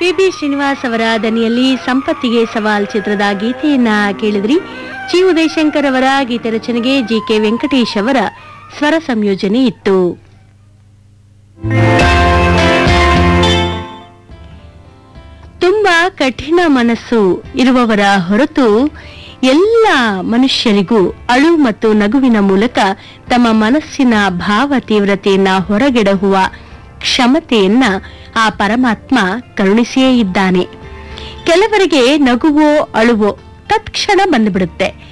P B Srinivas ಅವರ ದನಿಯಲ್ಲಿ ಸಂಪತ್ತಿಗೆ ಸವಾಲ್ ಚಿತ್ರದ ಗೀತೆಯನ್ನ ಕೇಳಿದ್ರಿ ಚಿ ಉದಯಶಂಕರ್ ಅವರ ಗೀತೆ ರಚನೆಗೆ ಜಿ ಕೆ ವೆಂಕಟೇಶ್ ಅವರ ಸ್ವರ ಸಂಯೋಜನೆ ಇತ್ತು ತುಂಬಾ ಕಠಿಣ ಮನಸ್ಸು ಇರುವವರ ಹೊರತು ಎಲ್ಲ ಮನುಷ್ಯರಿಗೂ ಅಳು ಮತ್ತು ನಗುವಿನ ಮೂಲಕ ತಮ್ಮ ಮನಸ್ಸಿನ ಭಾವ ತೀವ್ರತೆಯನ್ನ ಹೊರಗೆಡಹುವ ಕ್ಷಮತೆಯನ್ನ ಆ ಪರಮಾತ್ಮ ಕರುಣಿಸಿಯೇ ಇದ್ದಾನೆ ಕೆಲವರಿಗೆ ನಗುವೋ ಅಳುವೋ ತತ್ಕ್ಷಣ ಬಂದ್ಬಿಡುತ್ತೆ